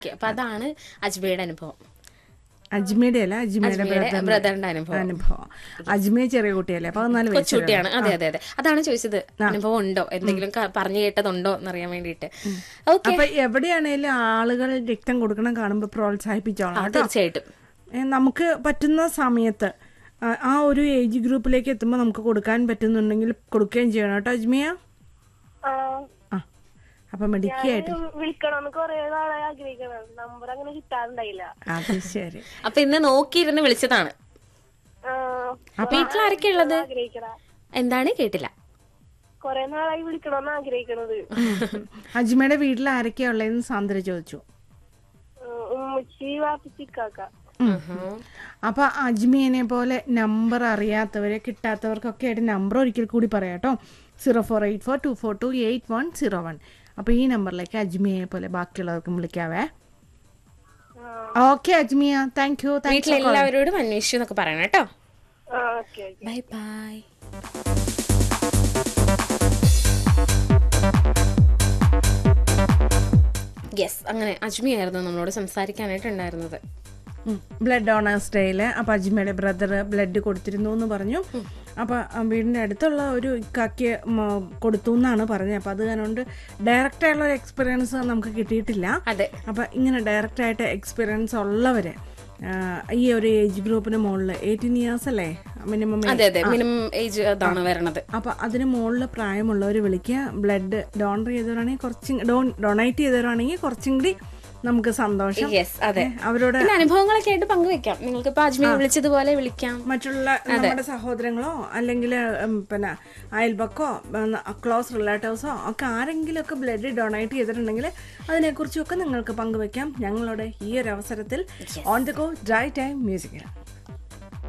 Okay അപ്പൊ അതാണ് അജ്മയുടെ അനുഭവം അജ്മയുടെ അല്ല അജ്മയുടെ അജ്മയുടെ ബ്രദറിന്റെ ബ്രദറിന്റെ അനുഭവം അനുഭവം അജ്മീർ ചെറിയ കുട്ടിയല്ലേ പതിനാല് വയസ്സ് കൊച്ചുകുട്ടിയാണ് അതെ അതെ അതെ അതാണ് ചോദിച്ചത് അനുഭവം ഉണ്ടോ എന്തെങ്കിലും ക- പറഞ്ഞു കേട്ടതുണ്ടോ എന്നറിയാൻ വേണ്ടിയിട്ട് ഓക്കെ അപ്പൊ എവിടെയാണേലും ആളുകൾ രക്തം കൊടുക്കണം കാണുമ്പോൾ പ്രോത്സാഹിപ്പിച്ചോളാം കേട്ടോ. തീർച്ചയായിട്ടും ഏ, നമുക്ക് പറ്റുന്ന സമയത്ത് ആ, ആ ഒരു ഏജ് ഗ്രൂപ്പിലേക്ക് എത്തുമ്പോൾ നമുക്ക് കൊടുക്കാൻ പറ്റുന്നുണ്ടെങ്കിൽ കൊടുക്കുകയും ചെയ്യണം കേട്ടോ അജ്മിയ ആ, ആ അപ്പൊ മെഡിക്കായിട്ട് ഞാന് വിളിക്കണമെന്ന് കൊറേ നാളായി ആഗ്രഹിക്കണം നമ്പർ അങ്ങനെ കിട്ടാറുണ്ടായില്ല അത് ശരി അപ്പൊ ഇന്ന് നോക്കിയിരുന്ന് വിളിച്ചതാണ് ആ, വീട്ടിലാരൊക്കെ ഉള്ളത് ആഗ്രഹിക്കണ എന്താണ് കേട്ടില്ല കൊറേ നാളായി വിളിക്കണമെന്ന് ആഗ്രഹിക്കണത് അജ്മയുടെ വീട്ടിൽ ആരൊക്കെയാ ഉള്ളതെന്ന് സാന്ദ്ര ചോദിച്ചു ഉം, ഉമ്മച്ചി വാപ്പിച്ചിക്കാക്ക അപ്പൊ അജ്മിയനെ പോലെ നമ്പർ അറിയാത്തവരെ കിട്ടാത്തവർക്കൊക്കെ ആയിട്ട് നമ്പർ ഒരിക്കൽ കൂടി പറയാം കേട്ടോ zero four eight four two four two eight one zero one അപ്പൊ ഈ നമ്പറിലേക്ക് അജ്മിയെ പോലെ ബാക്കിയുള്ളവർക്കും വിളിക്കാവേ okay Ajmiya thank you thank വീട്ടിലെല്ലാവരോടും അന്വേഷിച്ചു എന്നൊക്കെ പറയണം കേട്ടോ ആ okay okay bye bye yes അങ്ങനെ അജ്മി ആയിരുന്നു നമ്മളോട് സംസാരിക്കാനായിട്ടുണ്ടായിരുന്നത് ബ്ലഡ് ഡോണേഴ്സ് ഡേയില് അപ്പൊ അജ്മയുടെ ബ്രദർ ബ്ലഡ് കൊടുത്തിരുന്നു എന്ന് പറഞ്ഞു അപ്പൊ ആ വീടിന്റെ അടുത്തുള്ള ഒരു ഇക്കാക്ക് മ- കൊടുത്തു എന്നാണ് പറഞ്ഞത് അപ്പൊ അത് കാരണം കൊണ്ട് ഡയറക്റ്റ് ആയിട്ടുള്ള ഒരു എക്സ്പീരിയൻസ് നമുക്ക് കിട്ടിയിട്ടില്ല അതെ അപ്പൊ ഇങ്ങനെ ഡയറക്റ്റ് ആയിട്ട് എക്സ്പീരിയൻസ് ഉള്ളവര് ആ, ഈ ഒരു ഏജ് ഗ്രൂപ്പിന് മുകളിൽ എയ്റ്റീൻ ഇയേഴ്സ് അല്ലേ മിനിമം അതെ അതെ മിനിമം ഏജ് അതാണ് വരണത് അപ്പൊ അതിന് മുകളിൽ പ്രായമുള്ളവർ വിളിക്കുക ബ്ലഡ് ഡോണർ ചെയ്തവരാണെങ്കിൽ കുറച്ചും ഡോൺ ഡൊണേറ്റ് ചെയ്തവരാണെങ്കിൽ കുറച്ചും കൂടി നമുക്ക് സന്തോഷം യെസ് അതെ അവരോട് പിന്നെ അനുഭവങ്ങളൊക്കെ ആയിട്ട് പങ്കുവെക്കാം നിങ്ങൾക്ക് ഇപ്പൊ അജ്മി വിളിച്ചതുപോലെ വിളിക്കാം മറ്റുള്ള നമ്മുടെ സഹോദരങ്ങളോ അല്ലെങ്കിൽ പിന്നെ അയൽപക്കോ ക്ലോസ് റിലേറ്റീവ്സോ ഒക്കെ ആരെങ്കിലും ഒക്കെ ബ്ലഡ് ഡൊണേറ്റ് ചെയ്തിട്ടുണ്ടെങ്കിൽ അതിനെക്കുറിച്ചൊക്കെ നിങ്ങൾക്ക് പങ്കുവെക്കാം ഞങ്ങളുടെ ഈ ഒരു അവസരത്തിൽ on the go drive time മ്യൂസിക്കിൽ